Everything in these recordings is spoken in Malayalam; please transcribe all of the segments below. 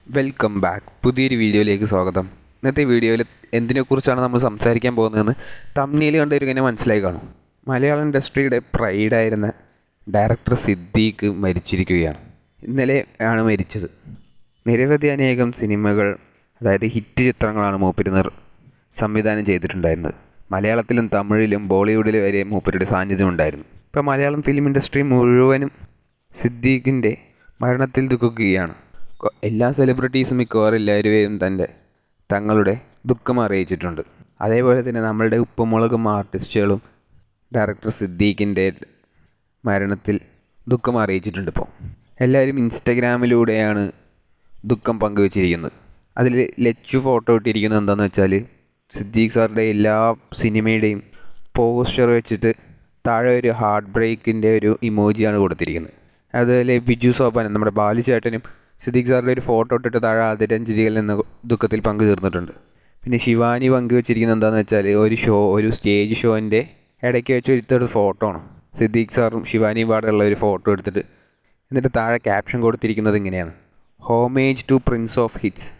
വെൽക്കം ബാക്ക് പുതിയൊരു വീഡിയോയിലേക്ക് സ്വാഗതം ഇന്നത്തെ വീഡിയോയിൽ എന്തിനെക്കുറിച്ചാണ് നമ്മൾ സംസാരിക്കാൻ പോകുന്നതെന്ന് തമ്മിൽ കണ്ടൊരുങ്ങനെ മനസ്സിലായി കാണും മലയാളം ഇൻഡസ്ട്രിയുടെ പ്രൈഡായിരുന്ന ഡയറക്ടർ സിദ്ദീഖ് മരിച്ചിരിക്കുകയാണ് ഇന്നലെ ആണ് മരിച്ചത് നിരവധി അനേകം സിനിമകൾ അതായത് ഹിറ്റ് ചിത്രങ്ങളാണ് മൂപ്പര് നിർ സംവിധാനം ചെയ്തിട്ടുണ്ടായിരുന്നത് മലയാളത്തിലും തമിഴിലും ബോളിവുഡിലും വരെ മൂപ്പരുടെ സാന്നിധ്യം ഉണ്ടായിരുന്നു ഇപ്പോൾ മലയാളം ഫിലിം ഇൻഡസ്ട്രി മുഴുവനും സിദ്ദീഖിൻ്റെ മരണത്തിൽ ദുഃഖിക്കുകയാണ് കൊ- എല്ലാ സെലിബ്രിറ്റീസും മിക്കവാറും എല്ലാവരും തൻ്റെ തങ്ങളുടെ ദുഃഖം അറിയിച്ചിട്ടുണ്ട് അതേപോലെ തന്നെ നമ്മളുടെ ഉപ്പുമുളകും ആർട്ടിസ്റ്റുകളും ഡയറക്ടർ സിദ്ദീഖിൻ്റെ മരണത്തിൽ ദുഃഖം അറിയിച്ചിട്ടുണ്ട് ഇപ്പോൾ എല്ലാവരും ഇൻസ്റ്റഗ്രാമിലൂടെയാണ് ദുഃഖം പങ്കുവച്ചിരിക്കുന്നത് അതിൽ ലച്ചു ഫോട്ടോ ഇട്ടിരിക്കുന്നത് എന്താണെന്ന് വെച്ചാൽ സിദ്ദീഖ് സാറിൻ്റെ എല്ലാ സിനിമയുടെയും പോസ്റ്റർ വെച്ചിട്ട് താഴെ ഒരു ഹാർട്ട് ബ്രേക്കിൻ്റെ ഒരു ഇമോജിയാണ് കൊടുത്തിരിക്കുന്നത് അതുപോലെ ബിജു സോപാനൻ നമ്മുടെ ബാലു ചേട്ടനും സിദ്ദീഖ് സാറിൻ്റെ ഒരു ഫോട്ടോ ഇട്ടിട്ട് താഴെ ആദരാഞ്ജലികൾ എന്ന ദുഃഖത്തിൽ പങ്കുചേർന്നിട്ടുണ്ട് പിന്നെ ശിവാനി പങ്കുവച്ചിരിക്കുന്നത് എന്താണെന്ന് വെച്ചാൽ ഒരു ഷോ ഒരു സ്റ്റേജ് ഷോൻ്റെ ഇടയ്ക്ക് വെച്ച് എടുത്തൊരു ഫോട്ടോ ആണ് സിദ്ദീഖ് സാറും ശിവാനിയും പാടുള്ള ഒരു ഫോട്ടോ എടുത്തിട്ട് എന്നിട്ട് താഴെ ക്യാപ്ഷൻ കൊടുത്തിരിക്കുന്നത് ഇങ്ങനെയാണ് homage to prince of hits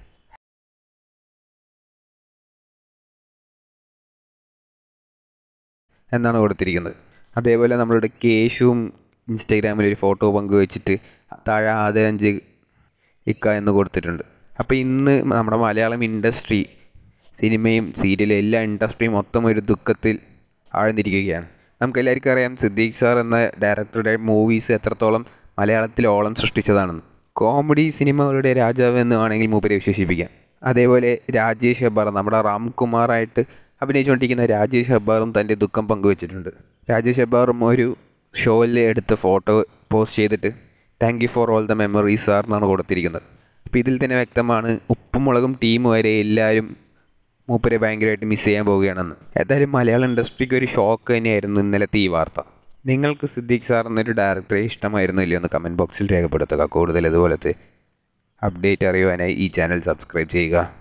എന്നാണ് കൊടുത്തിരിക്കുന്നത് അതേപോലെ നമ്മളുടെ കേശുവും ഇൻസ്റ്റാഗ്രാമിൽ ഒരു ഫോട്ടോ പങ്കുവച്ചിട്ട് താഴെ ആദരഞ്ച് ഇക്ക എന്ന് കൊടുത്തിട്ടുണ്ട് അപ്പോൾ ഇന്ന് നമ്മുടെ മലയാളം ഇൻഡസ്ട്രി സിനിമയും സീരിയലും എല്ലാ ഇൻഡസ്ട്രിയും മൊത്തം ഒരു ദുഃഖത്തിൽ ആഴ്ന്നിരിക്കുകയാണ് നമുക്ക് എല്ലാവർക്കും അറിയാം സിദ്ദീഖ് സാർ എന്ന ഡയറക്ടറുടെ മൂവീസ് എത്രത്തോളം മലയാളത്തിൽ ഓളം സൃഷ്ടിച്ചതാണെന്ന് കോമഡി സിനിമകളുടെ രാജാവ് എന്ന് വേണമെങ്കിൽ മൂപ്പരെ വിശേഷിപ്പിക്കാം അതേപോലെ രാജേഷ് ഹെബ്ബാർ നമ്മുടെ റാംകുമാറായിട്ട് അഭിനയിച്ചുകൊണ്ടിരിക്കുന്ന രാജേഷ് ഹെബ്ബാറും തൻ്റെ ദുഃഖം പങ്കുവച്ചിട്ടുണ്ട് രാജേഷ് ഹെബ്ബാറും ഒരു ഷോയിൽ എടുത്ത ഫോട്ടോ പോസ്റ്റ് ചെയ്തിട്ട് thank you for all the memories sir എന്നാണ് കൊടുത്തിരിക്കുന്നത് അപ്പോൾ ഇതിൽ തന്നെ വ്യക്തമാണ് ഉപ്പുമുളകും ടീം വരെ എല്ലാവരും മൂപ്പരെ ഭയങ്കരമായിട്ട് മിസ് ചെയ്യാൻ പോവുകയാണെന്ന് ഏതായാലും മലയാളം ഇൻഡസ്ട്രിക്ക് ഒരു ഷോക്ക് തന്നെയായിരുന്നു ഇന്നലത്തെ ഈ വാർത്ത നിങ്ങൾക്ക് സിദ്ദീഖ് സാർ എന്നൊരു ഡയറക്ടറെ ഇഷ്ടമായിരുന്നു ഇല്ലയോ എന്ന് കമൻറ്റ് ബോക്സിൽ രേഖപ്പെടുത്തുക കൂടുതൽ ഇതുപോലത്തെ അപ്ഡേറ്റ് അറിയുവാനായി ഈ ചാനൽ സബ്സ്ക്രൈബ് ചെയ്യുക